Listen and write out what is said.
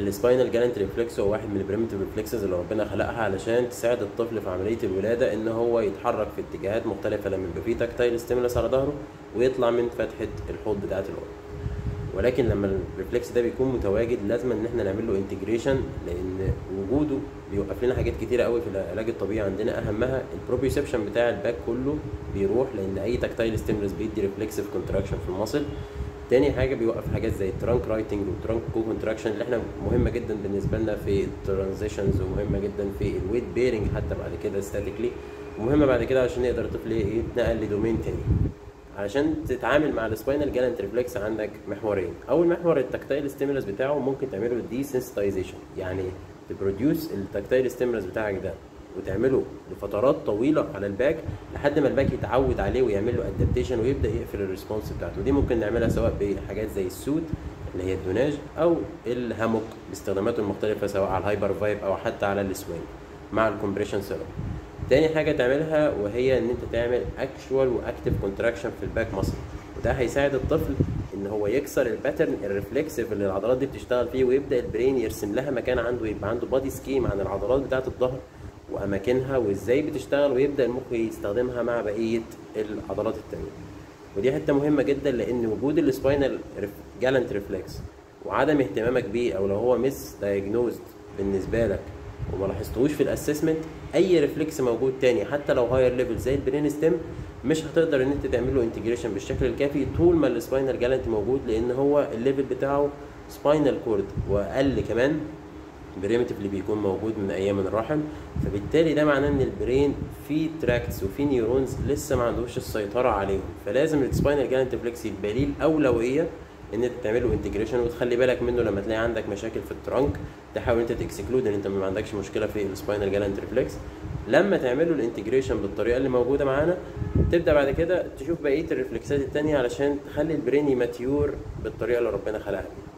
السباينال جالنت ريفلكس هو واحد من البريمتيف ريفلكسز اللي ربنا خلقها علشان تساعد الطفل في عمليه الولاده ان هو يتحرك في اتجاهات مختلفه لما يبقى فيه تاكتايل ستيمولس على ظهره ويطلع من فتحه الحوض بتاعه الام ولكن لما الريفلكس ده بيكون متواجد لازم ان احنا نعمل له انتجريشن لان وجوده بيوقف لنا حاجات كتيره قوي في العلاج الطبيعي عندنا اهمها البروبيوسبشن بتاع الباك كله بيروح لان اي تاكتايل ستيمولس بيدي ريفلكسيف كونتراكشن في المصل تاني حاجه بيوقف حاجات زي الترانك رايتنج والترانك كو كونتراكشن اللي احنا مهمه جدا بالنسبه لنا في الترانزيشنز ومهمه جدا في الويت بيرنج حتى بعد كده ستاتيكلي ومهمه بعد كده عشان يقدر الطفل يتنقل لدومين تاني علشان تتعامل مع السباينال جالنت ريفلكس عندك محورين اول محور التكتايل ستيمولس بتاعه ممكن تعمله دي سنسيتايزيشن يعني تبروديوس التكتايل ستيمولس بتاعك ده وتعمله لفترات طويله على الباك لحد ما الباك يتعود عليه ويعمل له ادابتيشن ويبدا يقفل الريسبونس بتاعته ودي ممكن نعملها سواء بحاجات زي السوت اللي هي الدوناج او الهاموك باستخداماته المختلفه سواء على الهايبر فايب او حتى على السوينج مع الكومبريشن سيرم تاني حاجة تعملها وهي ان انت تعمل اكشوال واكتف كونتراكشن في الباك ماسل وده هيساعد الطفل ان هو يكسر الباترن الريفلكسيف اللي العضلات دي بتشتغل فيه ويبدا البرين يرسم لها مكان عنده يبقى عنده بادي سكيم عن العضلات بتاعه الظهر واماكنها وازاي بتشتغل ويبدا المخ يستخدمها مع بقيه العضلات التانية ودي حته مهمه جدا لان وجود السباينال جالنت ريفلكس وعدم اهتمامك بيه او لو هو مس دايجنوزد بالنسبه لك وما لاحظتهوش في الاسسمنت اي ريفلكس موجود تاني حتى لو هاير ليفل زي البرين ستيم مش هتقدر ان انت تعمل له انتجريشن بالشكل الكافي طول ما السباينال جالنت موجود لان هو الليفل بتاعه سباينال كورد واقل كمان بريمتيف اللي بيكون موجود من ايام الرحم فبالتالي ده معناه ان البرين فيه تراكتس وفيه نيورونز لسه ما عندوش السيطره عليهم فلازم السباينال جالنت ريفلكس يبقى ليه الاولويه ان انت تعمل له انتجريشن وتخلي بالك منه لما تلاقي عندك مشاكل في الترانك تحاول انت تكسكلود ان انت ما عندكش مشكله في السباينال جالنت ريفلكس لما تعمل له الانتجريشن بالطريقه اللي موجوده معانا تبدا بعد كده تشوف بقيه الريفلكسات التانية علشان تخلي البرين يماتيور بالطريقه اللي ربنا خلقها بيها